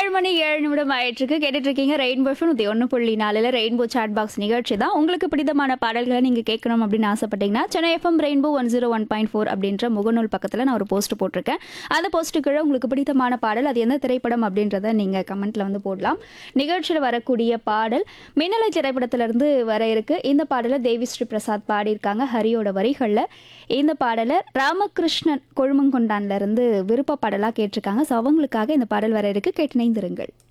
ஏழு மணி ஏழு நிமிடம் ஆயிட்டிருக்கு கேட்டுட்டு இருக்கீங்க ரெயின்போ எஃப்எம் நூற்றி ஒன்று புள்ளி நாலில் ரெயின்போ சாட் பாக்ஸ் நிகழ்ச்சி தான் உங்களுக்கு பிடித்தமான பாடல்களை நீங்கள் கேட்கணும் அப்படின்னு ஆசைப்பட்டீங்கன்னா Chennai FM rainbow one zero one point four அப்படின்ற முகநூல் பக்கத்தில் நான் ஒரு போஸ்ட் போட்டிருக்கேன் அந்த போஸ்ட்டு கீழே உங்களுக்கு பிடித்தமான பாடல் அது எந்த திரைப்படம் அப்படின்றத நீங்கள் கமெண்ட்டில் வந்து போடலாம் நிகழ்ச்சியில் வரக்கூடிய பாடல் மின்னலை திரைப்படத்திலிருந்து வர இருக்கு இந்த பாடலை தேவி ஸ்ரீ பிரசாத் பாடியிருக்காங்க ஹரியோட வரிகளில் இந்த பாடலை ராமகிருஷ்ணன் கொழுமங்கொண்டான்ல இருந்து விருப்ப பாடலாக கேட்டிருக்காங்க ஸோ அவங்களுக்காக இந்த பாடல் வர இருக்கு கேட்டு இணைந்திருங்கள்